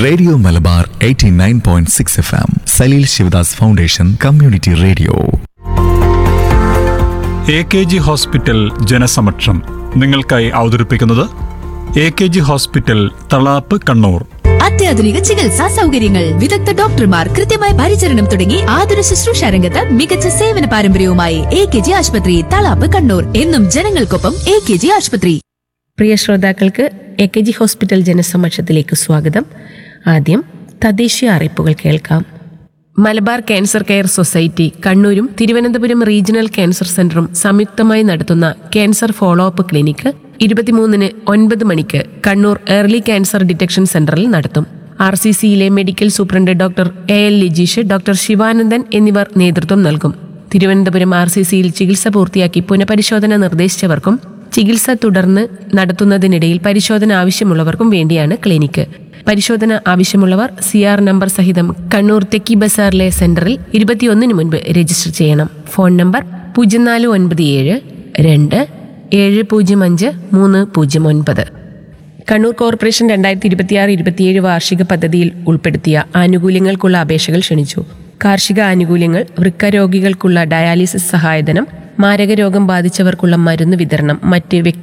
radio Malabar 89.6 F M Saleel Sivadas foundation community radio A K G hospital ജനസമക്ഷം നിങ്ങൾക്കായി അവതരിപ്പിക്കുന്നത് A K G hospital Thalap Kannur അത്യാധുനിക ചികിത്സാ സൗകര്യങ്ങൾ വിദഗ്ധ ഡോക്ടർമാർ കൃത്യമായ പരിചരണം തുടങ്ങി ആതുര ശുശ്രൂഷ രംഗത്ത് മികച്ച സേവന പാരമ്പര്യവുമായി എ കെ ജി ആശുപത്രി തളാപ്പ് കണ്ണൂർ എന്നും ജനങ്ങൾക്കൊപ്പം എ കെ ജി ആശുപത്രി പ്രിയ ശ്രോതാക്കൾക്ക് എ കെ ജി ഹോസ്പിറ്റൽ ജനസമക്ഷത്തിലേക്ക് സ്വാഗതം ആദ്യം തദ്ദേശീയ അറിയിപ്പുകൾ കേൾക്കാം മലബാർ ക്യാൻസർ കെയർ സൊസൈറ്റി കണ്ണൂരും തിരുവനന്തപുരം റീജിയണൽ ക്യാൻസർ സെന്ററും സംയുക്തമായി നടത്തുന്ന ക്യാൻസർ ഫോളോ അപ്പ് ക്ലിനിക്ക് ഇരുപത്തിമൂന്നിന് ഒൻപത് മണിക്ക് കണ്ണൂർ ഏർലി ക്യാൻസർ ഡിറ്റക്ഷൻ സെന്ററിൽ നടത്തും ആർ സി സിയിലെ medical superintendent doctor A L Lijeesh doctor Sivanandan എന്നിവർ നേതൃത്വം നൽകും തിരുവനന്തപുരം ആർ സി സിയിൽ ചികിത്സ പൂർത്തിയാക്കി പുനഃപരിശോധന നിർദ്ദേശിച്ചവർക്കും ചികിത്സ തുടർന്ന് നടത്തുന്നതിനിടയിൽ പരിശോധന ആവശ്യമുള്ളവർക്കും വേണ്ടിയാണ് ക്ലിനിക്ക് പരിശോധന ആവശ്യമുള്ളവർ സി ആർ നമ്പർ സഹിതം കണ്ണൂർ തെക്കി ബസാറിലെ സെന്ററിൽ ഇരുപത്തിയൊന്നിന് മുൻപ് രജിസ്റ്റർ ചെയ്യണം ഫോൺ നമ്പർ പൂജ്യം നാല് ഒൻപത് ഏഴ് രണ്ട് ഏഴ് പൂജ്യം അഞ്ച് മൂന്ന് പൂജ്യം ഒൻപത് കണ്ണൂർ കോർപ്പറേഷൻ രണ്ടായിരത്തി ഇരുപത്തിയാറ് ഇരുപത്തിയേഴ് വാർഷിക പദ്ധതിയിൽ ഉൾപ്പെടുത്തിയ ആനുകൂല്യങ്ങൾക്കുള്ള അപേക്ഷകൾ ക്ഷണിച്ചു കാർഷിക ആനുകൂല്യങ്ങൾ വൃക്ക രോഗികൾക്കുള്ള ഡയാലിസിസ് സഹായധനം മാരക രോഗം ബാധിച്ചവർക്കുള്ള മരുന്ന് വിതരണം മറ്റ് വ്യക്തി